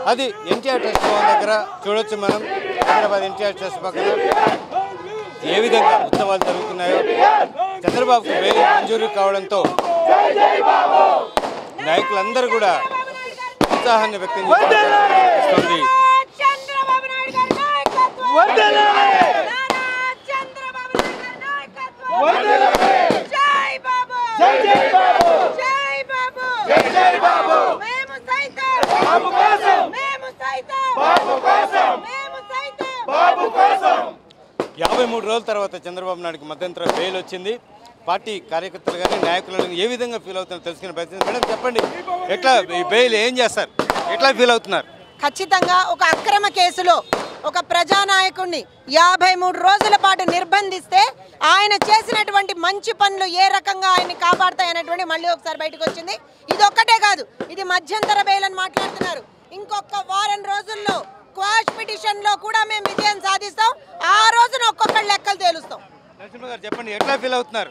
అది ఎన్టీఆర్ ట్రస్ట్ భవన్ దగ్గర చూడొచ్చు మనం హైదరాబాద్ ఎన్టీఆర్ ట్రస్ట్ పక్కన ఏ విధంగా ఉత్సవాలు జరుగుతున్నాయో చంద్రబాబుకు బెయిల్ మంజూరు కావడంతో నాయకులందరూ కూడా ఉత్సాహాన్ని వ్యక్తం చేస్తుంది చంద్రబాబు నాయుడు గారి నాయకత్వం నారా చంద్రబాబు నాయుడు గారి నాయకత్వం జై బాబు జై జై బాబు జై బాబు జై జై బాబు మేము సైతం బాబు కోసం మేము సైతం బాబు కోసం మేము సైతం బాబు కోసం యాభై మూడు రోజుల తర్వాత చంద్రబాబు నాయుడుకి మధ్యంతర బెయిల్ వచ్చింది పార్టీ కార్యకర్తలు కానీ నాయకులు కానీ ఏ విధంగా ఫీల్ అవుతున్నారో తెలుసుకునే ప్రయత్నం మేడం చెప్పండి ఎట్లా ఈ బెయిల్ ఏం చేస్తారు ఎట్లా ఫీల్ అవుతున్నారు ఖచ్చితంగా ఒక అక్రమ కేసులో ఒక ప్రజానాయకుడిని యాభై మూడు రోజుల పాటు నిర్బంధిస్తే ఆయన చేసినటువంటి మంచి పనులు ఏ రకంగా ఆయన్ని కాపాడతాయనేటువంటి మళ్ళీ ఒకసారి బయటకు వచ్చింది ఇది ఒక్కటే కాదు ఇది మధ్యంతర బెయిల్ అని మాట్లాడుతున్నారు ఇంకొక వారం రోజుల్లో క్వాష్ పిటిషన్ లో కూడా మేము విజయం సాధిస్తాం ఆ రోజున ఒక్కొక్కళ్ళు లెక్కలు తేలుస్తాం నరసింహ గారు చెప్పండి ఎట్లా ఫీల్ అవుతున్నారు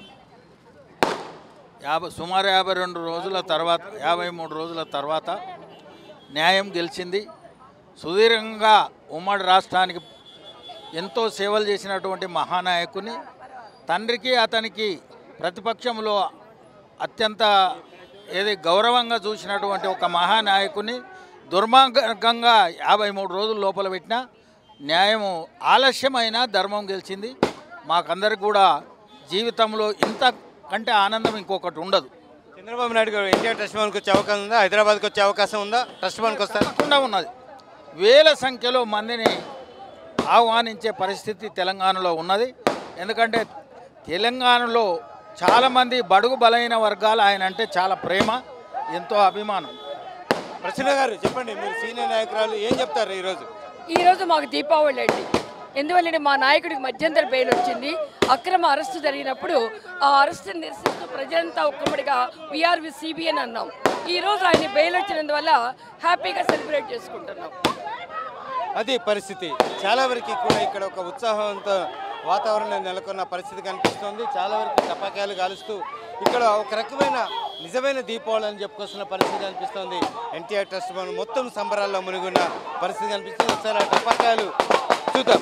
యాభై సుమారు యాభై రెండు రోజుల తర్వాత యాభై మూడు రోజుల తర్వాత న్యాయం గెలిచింది సుదీర్ఘంగా ఉమ్మడి రాష్ట్రానికి ఎంతో సేవలు చేసినటువంటి మహానాయకుని తండ్రికి అతనికి ప్రతిపక్షంలో అత్యంత ఏది గౌరవంగా చూసినటువంటి ఒక మహానాయకుని దుర్మార్గంగా యాభై మూడు రోజుల లోపల పెట్టిన న్యాయము ఆలస్యమైన ధర్మం గెలిచింది మాకందరికి కూడా జీవితంలో ఇంత కంటే ఆనందం ఇంకొకటి ఉండదు చంద్రబాబు నాయుడు గారు ఎన్టీఆర్ ట్రస్ట్ భవన్కి వచ్చే అవకాశం ఉందా హైదరాబాద్కి వచ్చే అవకాశం ఉందా ట్రస్ట్ భవన్కి వస్తారు తప్పకుండా ఉన్నది వేల సంఖ్యలో మందిని ఆహ్వానించే పరిస్థితి తెలంగాణలో ఉన్నది ఎందుకంటే తెలంగాణలో చాలామంది బడుగు బలైన వర్గాలు ఆయన అంటే చాలా ప్రేమ ఎంతో అభిమానం ప్రసన్న గారు చెప్పండి మీరు సీనియర్ నాయకురాలు ఏం చెప్తారు ఈరోజు ఈరోజు మాకు దీపావళి అండి ఎందువల్లంటే మా నాయకుడికి మధ్యంతర బెయిల్ వచ్చింది అక్రమ అరెస్టు జరిగినప్పుడు ఆ అరెస్టుని నిరసిస్తూ ప్రజలంతా ఒక్కమ్మడిగా వీఆర్ వి సిబిఎన్ అన్నాం ఈ రోజు ఆయన బెయిల్ వచ్చినందువల్ల హ్యాపీగా సెలబ్రేట్ చేసుకుంటున్నాం అది పరిస్థితి చాలా వరకు కూడా ఇక్కడ ఒక ఉత్సాహంతో వాతావరణం నెలకొన్న పరిస్థితి కనిపిస్తోంది చాలా వరకు టపాకాయలు కాలుస్తూ ఇక్కడ ఒక రకమైన నిజమైన దీపావళి అని చెప్పుకొస్తున్న పరిస్థితి కనిపిస్తోంది ఎన్టీఆర్ ట్రస్ట్ భవన్ మొత్తం సంబరాల్లో మునిగున్న పరిస్థితి కనిపిస్తుంది ఒకసారి ఆ టపాకాయలు చూద్దాం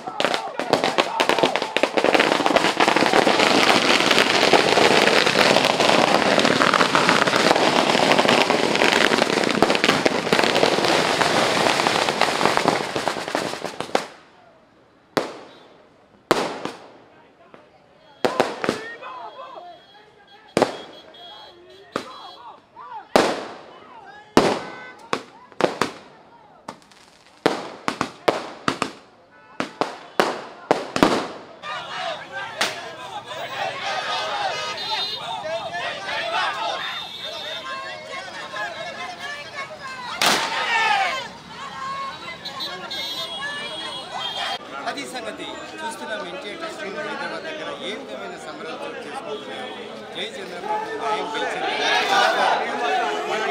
అది సంగతి చూస్తున్నాం ఎన్టీఆర్ ట్రస్ట్ భవన్ హైదరాబాద్ దగ్గర ఏ విధమైన సంబరాలు చోటు చేసుకుంటున్నాయో జై చంద్రబాబు న్యాయం గెలిచింది పార్టీ